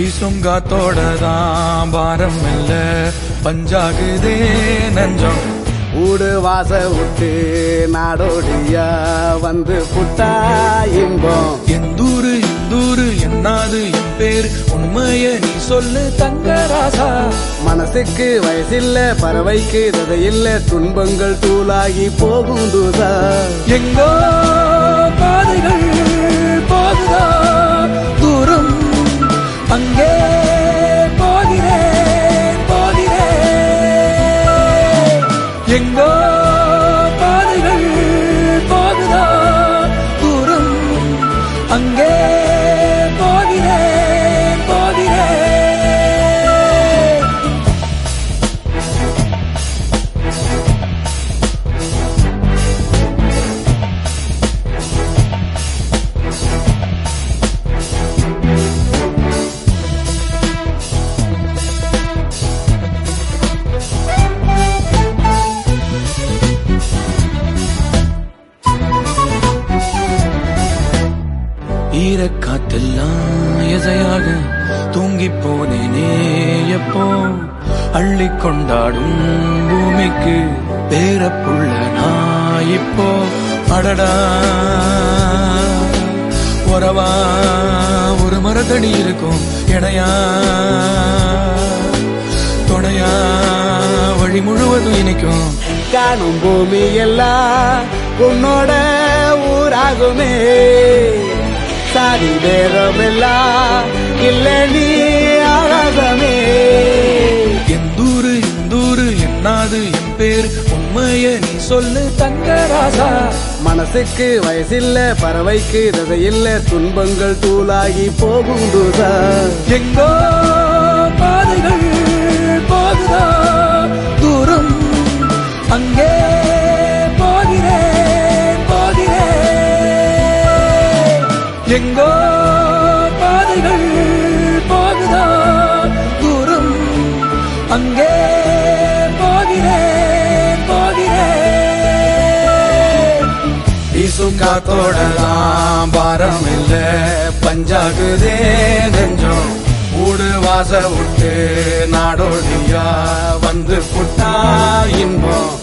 வீசும் காத்தோட தான் பாரம் இல்ல பஞ்சாகுதே நஞ்சம் ஊடு வாச விட்டு நாடோடியா வந்து புட்டா இன்பம் எந்தூரு இந்தூரு என்னாது என் பேர் உண்மைய நீ சொல்லு தங்கராசா மனசுக்கு வயசில்ல பறவைக்கு ததையில்ல துன்பங்கள் தூளாகி போகும் தூதா எங்கோ பாதைகள் போகுதா தூரம் அங்கே போகிறேன் போகிறேன் எங்கோ பாதைகள் போகுதா தூரம் அங்கே போகிறேன் போகிறேன் ஈரக்காத்தெல்லாம் எதையாக தூங்கி போனேனே எப்போ அள்ளி கொண்டாடும் பூமிக்கு பேரப்புள்ள நான் இப்போ அடடா உறவா ஒரு மரத்தடி இருக்கும் இணையா துணையா வழி முழுவதும் இனிக்கும் காணும் பூமி எல்லாம் உன்னோட ஊராகுமே சாதி பேரம் எல்லாம் இல்ல நீ ஆகாசமே எந்தூரு இந்தூரு என்னாது என் பேர் உண்மைய நீ சொல்லு தங்கராசா மனசுக்கு வயசில்ல பறவைக்கு ததையில்ல துன்பங்கள் தூளாகி போகும் தூதா எங்கோ பாதைகள் போகுதா தூரம் அங்கே போகிறேன் போகிறேன் எங்கோ பாதைகள் போகுதா தூரம் அங்கே போகிறேன் போகிறேன் வீசும் காத்தோட தான் பாரம் இல்ல பஞ்சாகுதே நெஞ்சம் ஊடு வாச விட்டு நாடோடியா வந்து புட்டா இன்பம்